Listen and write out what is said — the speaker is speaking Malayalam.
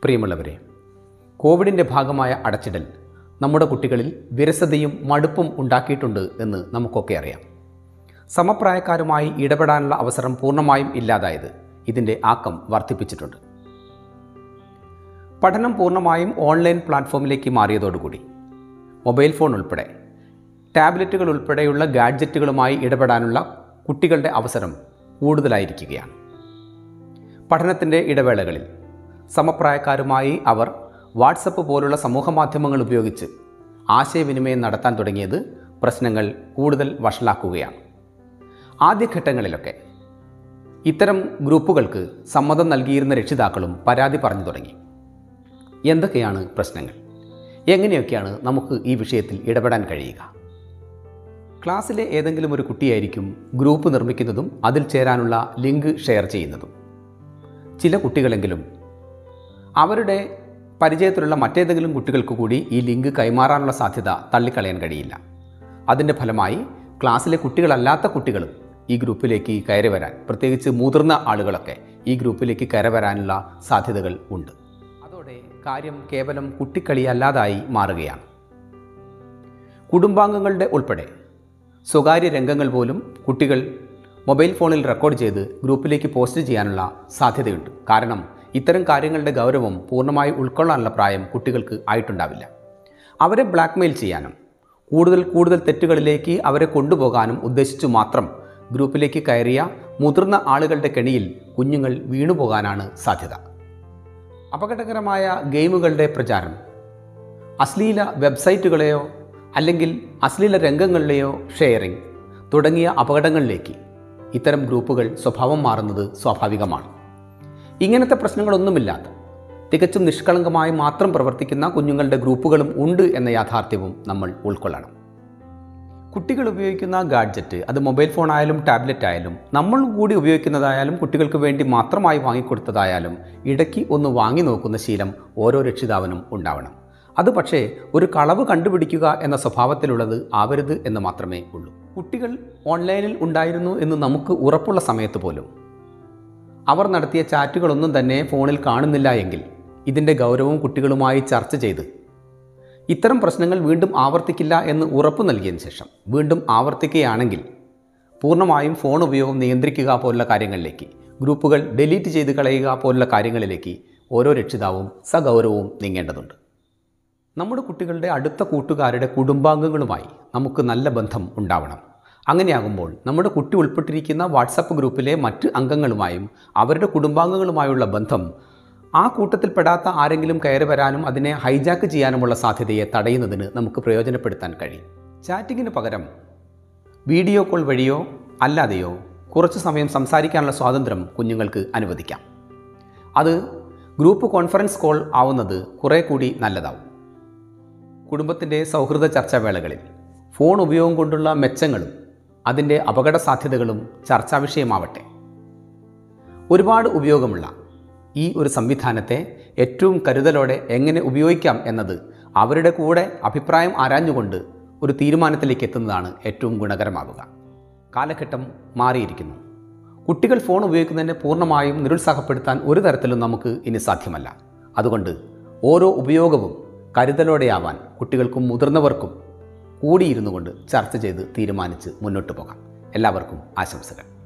പ്രിയമുള്ളവരെ കോവിഡിൻ്റെ ഭാഗമായ അടച്ചിടൽ നമ്മുടെ കുട്ടികളിൽ വിരസതയും മടുപ്പും ഉണ്ടാക്കിയിട്ടുണ്ട് എന്ന് നമുക്കൊക്കെ അറിയാം സമപ്രായക്കാരുമായി ഇടപെടാനുള്ള അവസരം പൂർണ്ണമായും ഇല്ലാതായത് ഇതിൻ്റെ ആക്കം വർദ്ധിപ്പിച്ചിട്ടുണ്ട് പഠനം പൂർണ്ണമായും ഓൺലൈൻ പ്ലാറ്റ്ഫോമിലേക്ക് മാറിയതോടുകൂടി മൊബൈൽ ഫോൺ ഉൾപ്പെടെ ടാബ്ലറ്റുകൾ ഉൾപ്പെടെയുള്ള ഗാഡ്ജറ്റുകളുമായി ഇടപെടാനുള്ള കുട്ടികളുടെ അവസരം കൂടുതലായിരിക്കുകയാണ് പഠനത്തിൻ്റെ ഇടവേളകളിൽ സമപ്രായക്കാരുമായി അവർ വാട്സപ്പ് പോലുള്ള സമൂഹ മാധ്യമങ്ങൾ ഉപയോഗിച്ച് ആശയവിനിമയം നടത്താൻ തുടങ്ങിയത് പ്രശ്നങ്ങൾ കൂടുതൽ വഷളാക്കുകയാണ് ആദ്യഘട്ടങ്ങളിലൊക്കെ ഇത്തരം ഗ്രൂപ്പുകൾക്ക് സമ്മതം നൽകിയിരുന്ന രക്ഷിതാക്കളും പരാതി പറഞ്ഞു തുടങ്ങി എന്തൊക്കെയാണ് പ്രശ്നങ്ങൾ എങ്ങനെയൊക്കെയാണ് നമുക്ക് ഈ വിഷയത്തിൽ ഇടപെടാൻ കഴിയുക ക്ലാസ്സിലെ ഏതെങ്കിലും ഒരു കുട്ടിയായിരിക്കും ഗ്രൂപ്പ് നിർമ്മിക്കുന്നതും അതിൽ ചേരാനുള്ള ലിങ്ക് ഷെയർ ചെയ്യുന്നതും ചില കുട്ടികളെങ്കിലും അവരുടെ പരിചയത്തിലുള്ള മറ്റേതെങ്കിലും കുട്ടികൾക്ക് കൂടി ഈ ലിങ്ക് കൈമാറാനുള്ള സാധ്യത തള്ളിക്കളയാൻ കഴിയില്ല അതിൻ്റെ ഫലമായി ക്ലാസ്സിലെ കുട്ടികളല്ലാത്ത കുട്ടികളും ഈ ഗ്രൂപ്പിലേക്ക് കയറി വരാൻ പ്രത്യേകിച്ച് മുതിർന്ന ആളുകളൊക്കെ ഈ ഗ്രൂപ്പിലേക്ക് കയറി വരാനുള്ള സാധ്യതകൾ ഉണ്ട് അതോടെ കാര്യം കേവലം കുട്ടിക്കളിയല്ലാതായി മാറുകയാണ് കുടുംബാംഗങ്ങളുടെ ഉൾപ്പെടെ സ്വകാര്യ രംഗങ്ങൾ പോലും കുട്ടികൾ മൊബൈൽ ഫോണിൽ റെക്കോർഡ് ചെയ്ത് ഗ്രൂപ്പിലേക്ക് പോസ്റ്റ് ചെയ്യാനുള്ള സാധ്യതയുണ്ട് കാരണം ഇത്തരം കാര്യങ്ങളുടെ ഗൗരവം പൂർണ്ണമായി ഉൾക്കൊള്ളാനുള്ള പ്രായം കുട്ടികൾക്ക് ആയിട്ടുണ്ടാവില്ല അവരെ ബ്ലാക്ക്മെയിൽ ചെയ്യാനും കൂടുതൽ കൂടുതൽ തെറ്റുകളിലേക്ക് അവരെ കൊണ്ടുപോകാനും ഉദ്ദേശിച്ചു മാത്രം ഗ്രൂപ്പിലേക്ക് കയറിയ മുതിർന്ന ആളുകളുടെ കെണിയിൽ കുഞ്ഞുങ്ങൾ വീണുപോകാനാണ് സാധ്യത അപകടകരമായ ഗെയിമുകളുടെ പ്രചാരണം അശ്ലീല വെബ്സൈറ്റുകളെയോ അല്ലെങ്കിൽ അശ്ലീല രംഗങ്ങളിലെയോ ഷെയറിംഗ് തുടങ്ങിയ അപകടങ്ങളിലേക്ക് ഇത്തരം ഗ്രൂപ്പുകൾ സ്വഭാവം മാറുന്നത് സ്വാഭാവികമാണ് ഇങ്ങനത്തെ പ്രശ്നങ്ങളൊന്നുമില്ലാത്ത തികച്ചും നിഷ്കളങ്കമായി മാത്രം പ്രവർത്തിക്കുന്ന കുഞ്ഞുങ്ങളുടെ ഗ്രൂപ്പുകളും ഉണ്ട് എന്ന യാഥാർത്ഥ്യവും നമ്മൾ ഉൾക്കൊള്ളണം കുട്ടികൾ ഉപയോഗിക്കുന്ന ഗാഡ്ജറ്റ് അത് മൊബൈൽ ഫോൺ ആയാലും ടാബ്ലറ്റ് ആയാലും നമ്മൾ കൂടി ഉപയോഗിക്കുന്നതായാലും കുട്ടികൾക്ക് വേണ്ടി മാത്രമായി വാങ്ങിക്കൊടുത്തതായാലും ഇടയ്ക്ക് ഒന്ന് വാങ്ങി നോക്കുന്ന ശീലം ഓരോ രക്ഷിതാവിനും ഉണ്ടാവണം അത് പക്ഷേ ഒരു കളവ് കണ്ടുപിടിക്കുക എന്ന സ്വഭാവത്തിലുള്ളത് ആവരുത് എന്ന് മാത്രമേ ഉള്ളൂ കുട്ടികൾ ഓൺലൈനിൽ ഉണ്ടായിരുന്നു എന്ന് നമുക്ക് ഉറപ്പുള്ള സമയത്ത് പോലും അവർ നടത്തിയ ചാറ്റുകളൊന്നും തന്നെ ഫോണിൽ കാണുന്നില്ല എങ്കിൽ ഇതിൻ്റെ ഗൗരവം കുട്ടികളുമായി ചർച്ച ചെയ്ത് ഇത്തരം പ്രശ്നങ്ങൾ വീണ്ടും ആവർത്തിക്കില്ല എന്ന് ഉറപ്പു നൽകിയതിന് ശേഷം വീണ്ടും ആവർത്തിക്കുകയാണെങ്കിൽ പൂർണ്ണമായും ഫോൺ ഉപയോഗം നിയന്ത്രിക്കുക പോലുള്ള കാര്യങ്ങളിലേക്ക് ഗ്രൂപ്പുകൾ ഡിലീറ്റ് ചെയ്ത് കളയുക പോലുള്ള കാര്യങ്ങളിലേക്ക് ഓരോ രക്ഷിതാവും സഗൗരവവും നീങ്ങേണ്ടതുണ്ട് നമ്മുടെ കുട്ടികളുടെ അടുത്ത കൂട്ടുകാരുടെ കുടുംബാംഗങ്ങളുമായി നമുക്ക് നല്ല ബന്ധം ഉണ്ടാവണം അങ്ങനെയാകുമ്പോൾ നമ്മുടെ കുട്ടി ഉൾപ്പെട്ടിരിക്കുന്ന വാട്സപ്പ് ഗ്രൂപ്പിലെ മറ്റ് അംഗങ്ങളുമായും അവരുടെ കുടുംബാംഗങ്ങളുമായുള്ള ബന്ധം ആ കൂട്ടത്തിൽപ്പെടാത്ത ആരെങ്കിലും കയറി വരാനും അതിനെ ഹൈജാക്ക് ചെയ്യാനുമുള്ള സാധ്യതയെ തടയുന്നതിന് നമുക്ക് പ്രയോജനപ്പെടുത്താൻ കഴിയും ചാറ്റിങ്ങിന് പകരം വീഡിയോ കോൾ വഴിയോ അല്ലാതെയോ കുറച്ച് സമയം സംസാരിക്കാനുള്ള സ്വാതന്ത്ര്യം കുഞ്ഞുങ്ങൾക്ക് അനുവദിക്കാം അത് ഗ്രൂപ്പ് കോൺഫറൻസ് കോൾ ആവുന്നത് കുറേ കൂടി നല്ലതാവും കുടുംബത്തിൻ്റെ സൗഹൃദ ചർച്ചാവേളകളിൽ ഫോൺ ഉപയോഗം കൊണ്ടുള്ള മെച്ചങ്ങളും അതിൻ്റെ അപകട സാധ്യതകളും ചർച്ചാ വിഷയമാവട്ടെ ഒരുപാട് ഉപയോഗമുള്ള ഈ ഒരു സംവിധാനത്തെ ഏറ്റവും കരുതലോടെ എങ്ങനെ ഉപയോഗിക്കാം എന്നത് അവരുടെ കൂടെ അഭിപ്രായം ആരാഞ്ഞുകൊണ്ട് ഒരു തീരുമാനത്തിലേക്ക് എത്തുന്നതാണ് ഏറ്റവും ഗുണകരമാകുക കാലഘട്ടം മാറിയിരിക്കുന്നു കുട്ടികൾ ഫോൺ ഉപയോഗിക്കുന്നതിനെ പൂർണ്ണമായും നിരുത്സാഹപ്പെടുത്താൻ ഒരു തരത്തിലും നമുക്ക് ഇനി സാധ്യമല്ല അതുകൊണ്ട് ഓരോ ഉപയോഗവും കരുതലോടെയാവാൻ കുട്ടികൾക്കും മുതിർന്നവർക്കും കൂടിയിരുന്നു കൊണ്ട് ചർച്ച ചെയ്ത് തീരുമാനിച്ച് മുന്നോട്ട് പോകാം എല്ലാവർക്കും ആശംസകൾ